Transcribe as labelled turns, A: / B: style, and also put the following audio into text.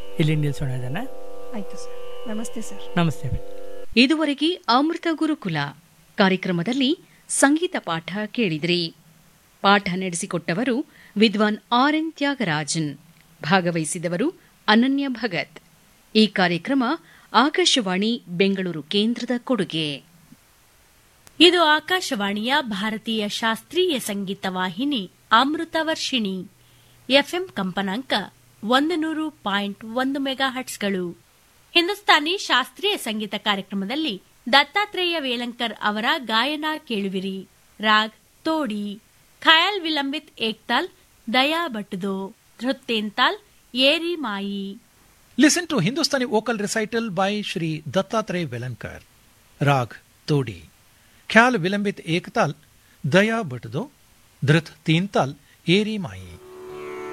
A: ಇಲ್ಲಿ ನಿಲ್ಸೋಣ ಇದನ್ನ
B: ಆಯ್ತು ಸರ್ ನಮಸ್ತೆ ಸರ್
A: ನಮಸ್ತೆ
C: ಇದುವರೆಗೆ ಅಮೃತ ಗುರುಕುಲ ಕಾರ್ಯಕ್ರಮದಲ್ಲಿ ಸಂಗೀತ ಪಾಠ ಕೇಳಿದ್ರಿ ಪಾಠ ನಡೆಸಿಕೊಟ್ಟವರು ವಿದ್ವಾನ್ ಆರ್ ಎನ್ ತ್ಯಾಗರಾಜನ್ ಭಾಗವಹಿಸಿದವರು ಅನನ್ಯ ಭಗತ್ ಈ ಕಾರ್ಯಕ್ರಮ ಆಕಾಶವಾಣಿ ಬೆಂಗಳೂರು ಕೇಂದ್ರದ ಕೊಡುಗೆ
D: ಇದು ಆಕಾಶವಾಣಿಯ ಭಾರತೀಯ ಶಾಸ್ತ್ರೀಯ ಸಂಗೀತ ವಾಹಿನಿ ಅಮೃತ ವರ್ಷಿಣಿ ಎಫ್ಎಂ ಕಂಪನಾಂಕ ಒಂದು ನೂರು ಪಾಯಿಂಟ್ ಒಂದು ಮೆಗಾ ಹಟ್ಸ್ಗಳು ಹಿಂದೂಸ್ತಾನಿ ಶಾಸ್ತ್ರೀಯ ಸಂಗೀತ ಕಾರ್ಯಕ್ರಮದಲ್ಲಿ ದತ್ತಾತ್ರೇಯ ವೇಲಂಕರ್ ಅವರ ಗಾಯನ ಕೇಳುವಿರಿ ರಾಗ್ ತೋಡಿ ಖಯಾಲ್ ವಿಲಂಬಿತ್ ಏಕ್ತಾಲ್ ದಯಾ ಬಟ್ದೋ ಧೃತ್ತೇಂತಾಲ್ ಏರಿ ಮಾಯಿ
E: Listen to Hindustani vocal recital by Shri Dattatreya Velankar. Rag Todi. Khyal Vilambit Ektal, Daya Bhatdo, Dhrit Teental, Eri Mai.